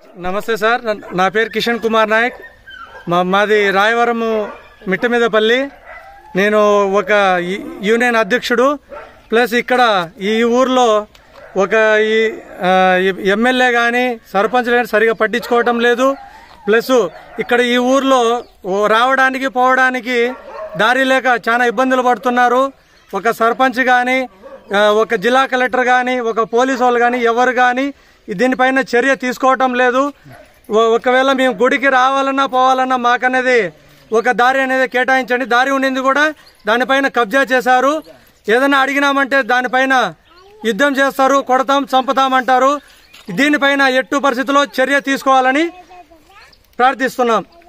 నమస్తే సార్ నా- నా పేరు కిషన్ కుమార్ నాయక్ మా మాది రాయవరం మిట్టమీదపల్లి నేను ఒక యు- యూనియన్ అధ్యక్షుడు ప్లస్ ఇక్కడ ఈ ఊర్లో ఒక ఈ ఆ, ఈ ఎమ్మెల్యే కానీ సర్పంచ్ కానీ సరిగా పట్టించుకోవటం లేదు ప్లస్ ఇక్కడ ఈ ఊర్లో ఓ రావడానికి పోవడానికి దారి లేక చాలా ఇబ్బందులు పడుతున్నారు ఒక సర్పంచ్ కానీ ఒక జిల్లా కలెక్టర్ కానీ ఒక పోలీసు వాళ్ళు కానీ ఎవరు కానీ దీనిపైన చర్య తీసుకోవటం లేదు ఓ- ఒకవేళ మేము గుడికి రావాలన్నా పోవాలన్నా మాకనేది ఒక దారి అనేది కేటాయించండి దారి ఉండింది కూడా దానిపైన కబ్జా చేశారు ఏదైనా అడిగినామంటే దానిపైన యుద్ధం చేస్తారు కొడతాం చంపుతామంటారు దీనిపైన ఎట్టు పరిస్థితుల్లో చర్య తీసుకోవాలని ప్రార్థిస్తున్నాం